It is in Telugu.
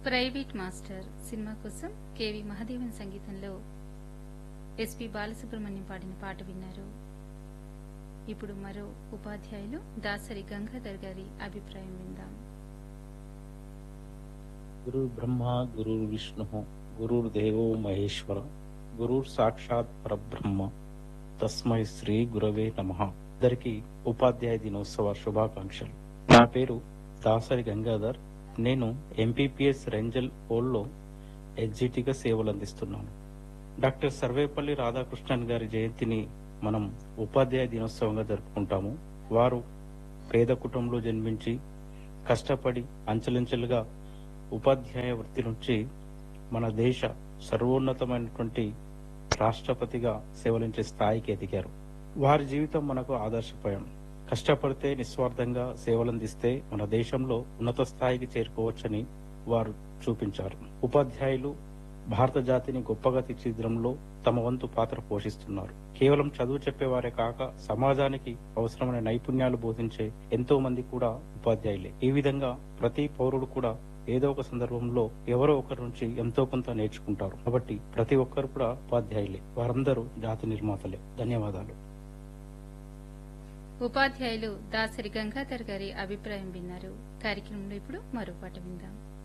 ప్రైవేట్ మాస్టర్ సినిమా కోసం కెవి మహదేవన్ సంగీతంలో ఎస్పి బాలసుబ్రహ్మణ్యం పాడిన పాట విన్నారు ఇప్పుడు మరో ఉపాధ్యాయులు దాసరి గంగాధర్ గారి అభిప్రాయం విందాం గురు బ్రహ్మ గురు విష్ణు గురుర్దేవో మహేశ్వర గురుర్ సాక్షాత్ పరబ్రహ్మ తస్మై శ్రీ గురవే నమ అందరికీ ఉపాధ్యాయ దినోత్సవ శుభాకాంక్షలు నా పేరు దాసరి గంగాధర్ నేను ఎంపీపీఎస్ రెంజల్ ఓల్లో ఎగ్జిటిగా సేవలు అందిస్తున్నాను డాక్టర్ సర్వేపల్లి రాధాకృష్ణన్ గారి జయంతిని మనం ఉపాధ్యాయ దినోత్సవంగా జరుపుకుంటాము వారు పేద కుటుంబంలో జన్మించి కష్టపడి అంచెలంచెలుగా ఉపాధ్యాయ వృత్తి నుంచి మన దేశ సర్వోన్నతమైనటువంటి రాష్ట్రపతిగా సేవలించే స్థాయికి ఎదిగారు వారి జీవితం మనకు ఆదర్శప్రాయం కష్టపడితే నిస్వార్థంగా సేవలందిస్తే మన దేశంలో ఉన్నత స్థాయికి చేరుకోవచ్చని వారు చూపించారు ఉపాధ్యాయులు భారత జాతిని గొప్పగా తీర్చిదిద్దంలో తమ వంతు పాత్ర పోషిస్తున్నారు కేవలం చదువు చెప్పేవారే కాక సమాజానికి అవసరమైన నైపుణ్యాలు బోధించే ఎంతో మంది కూడా ఉపాధ్యాయులే ఈ విధంగా ప్రతి పౌరుడు కూడా ఏదో ఒక సందర్భంలో ఎవరో ఒకరి నుంచి ఎంతో కొంత నేర్చుకుంటారు కాబట్టి ప్రతి ఒక్కరు కూడా ఉపాధ్యాయులే వారందరూ జాతి నిర్మాతలే ధన్యవాదాలు ఉపాధ్యాయులు దాసరి గంగాధర్ గారి అభిప్రాయం విన్నారు కార్యక్రమంలో ఇప్పుడు మరో పాట విందాం